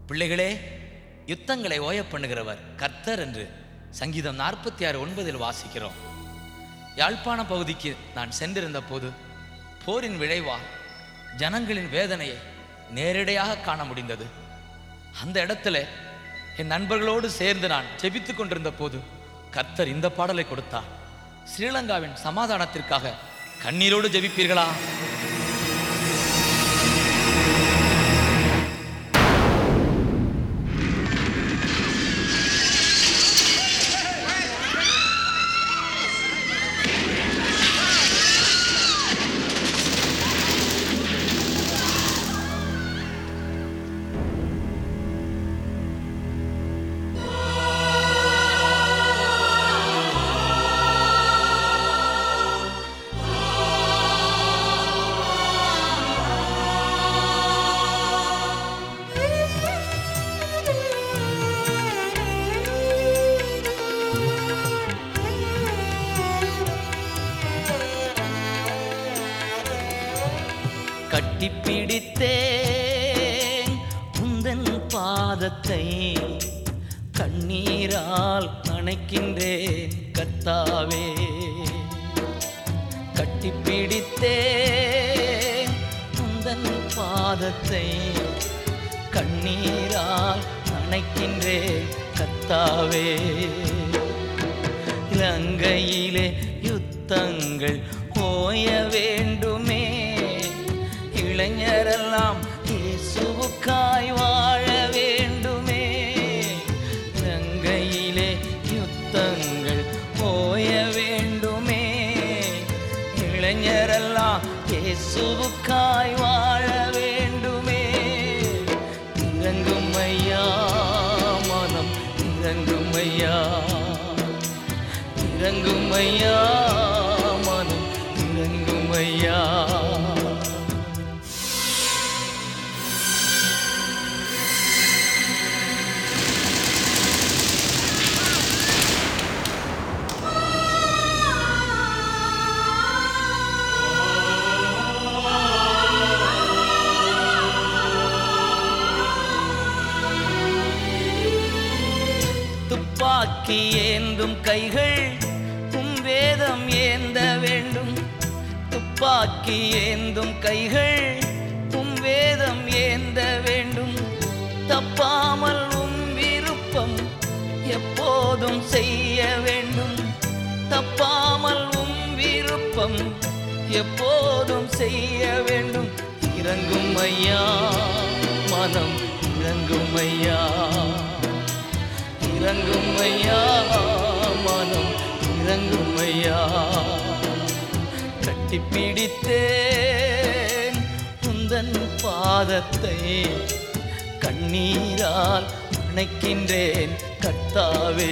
பிள்ளைகளே யுத்தங்களை ஓய பண்ணுகிறவர் கர்த்தர் என்று சங்கீதம் நாற்பத்தி ஆறு ஒன்பதில் வாசிக்கிறோம் யாழ்ப்பாண பகுதிக்கு நான் சென்றிருந்த போது போரின் விளைவால் ஜனங்களின் வேதனையை நேரடியாக காண முடிந்தது அந்த இடத்துல என் நண்பர்களோடு சேர்ந்து நான் ஜெபித்துக் கொண்டிருந்த போது கர்த்தர் இந்த பாடலை கொடுத்தார் ஸ்ரீலங்காவின் சமாதானத்திற்காக கண்ணீரோடு ஜெபிப்பீர்களா கட்டிப்பிடித்தேன் உந்தன் பாதத்தை கண்ணீரால் நனைக்கின்றேன் கத்தாவே கட்டிப்பிடித்தேன் உந்தன் பாதத்தை கண்ணீரால் நனைக்கின்றேன் கத்தாவே இலங்கையிலே யுத்தங்கள் ஓய வேண்டுமே இளைஞரெல்லாம் இயேசுவுக்காய் வாழ வேண்டுமே இலங்கையிலே யுத்தங்கள் ஓய வேண்டுமே இளைஞரெல்லாம் இயேசுவுக்காய் வாழ வேண்டுமே இறங்கும் ஐயா மனம் இறங்கும் ஐயா இறங்கும் ஐயா மனம் இறங்கும் ஐயா துப்பாக்கி ஏந்தும் கைகள் உம் வேதம் ஏந்த வேண்டும் துப்பாக்கி ஏந்தும் கைகள் உம் வேதம் ஏந்த வேண்டும் தப்பாமல் உம் விருப்பம் எப்போதும் செய்ய வேண்டும் தப்பாமல் உம் விருப்பம் எப்போதும் செய்ய வேண்டும் இறங்கும் ஐயா மனம் இறங்கும் ஐயா இறங்கும் ஐயா மனம் இறங்கும் ஐயா கட்டிப்பிடித்தேன் உந்தன் பாதத்தை கண்ணீரால் அணைக்கின்றேன் கர்த்தாவே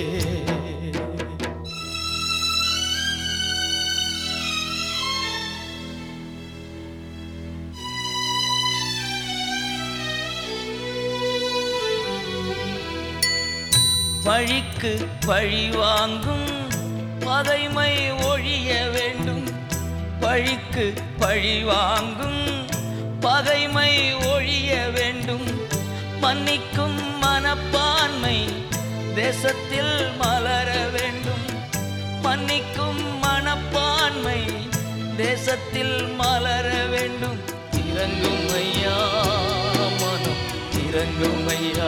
பழிக்கு பழி வாங்கும் பகைமை ஒழிய வேண்டும் பழிக்கு பழி வாங்கும் பகைமை ஒழிய வேண்டும் மன்னிக்கும் மனப்பான்மை தேசத்தில் மலர வேண்டும் மன்னிக்கும் மனப்பான்மை தேசத்தில் மலர வேண்டும் இறங்கும் ஐயா மனம் இறங்கும் ஐயா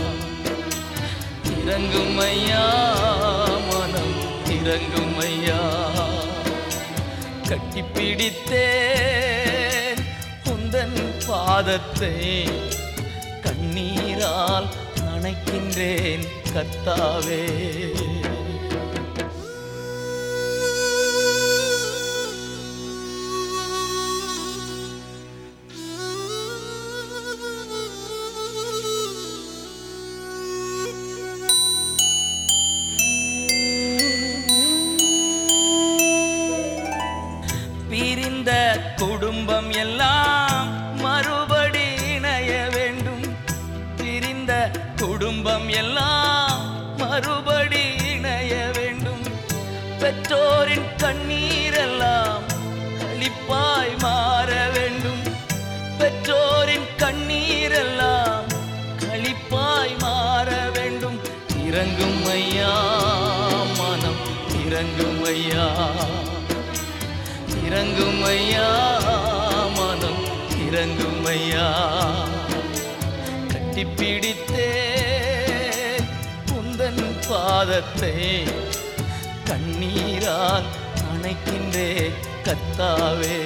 இறங்கும் ஐயா மனம் இறங்கும் ஐயா கட்டிப்பிடித்தேன் உந்தன் பாதத்தை கண்ணீரால் நனைக்கின்றேன் கர்த்தாவே பிரிந்த குடும்பம் எல்லாம் மறுபடி இணைய வேண்டும் பிரிந்த குடும்பம் எல்லாம் மறுபடி இணைய வேண்டும் பெற்றோரின் கண்ணீரெல்லாம் களிப்பாய் மாற வேண்டும் பெற்றோரின் கண்ணீரெல்லாம் களி இறங்குமையா இறங்குமையா மனம் இறங்குமையா கட்டிப்பிடித்தே உந்தன் பாதத்தை கண்ணீரால் அணைக்கின்றே கத்தாவே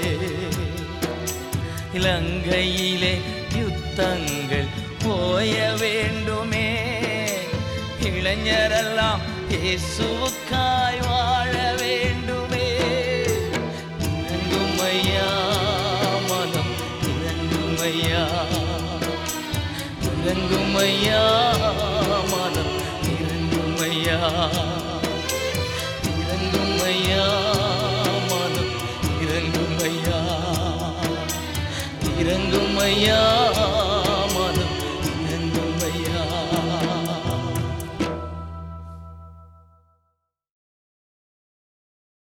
இலங்கையிலே யுத்தங்கள் போய வேண்டுமே இளைஞரெல்லாம் இயேசுவுக்காய் வாழ வேண்டுமே இறங்குமையா மனம் இறங்குமையா இறங்குமையா மனம் இறங்குமையா இறங்குமையா மனம் இறங்குமையா இறங்குமையா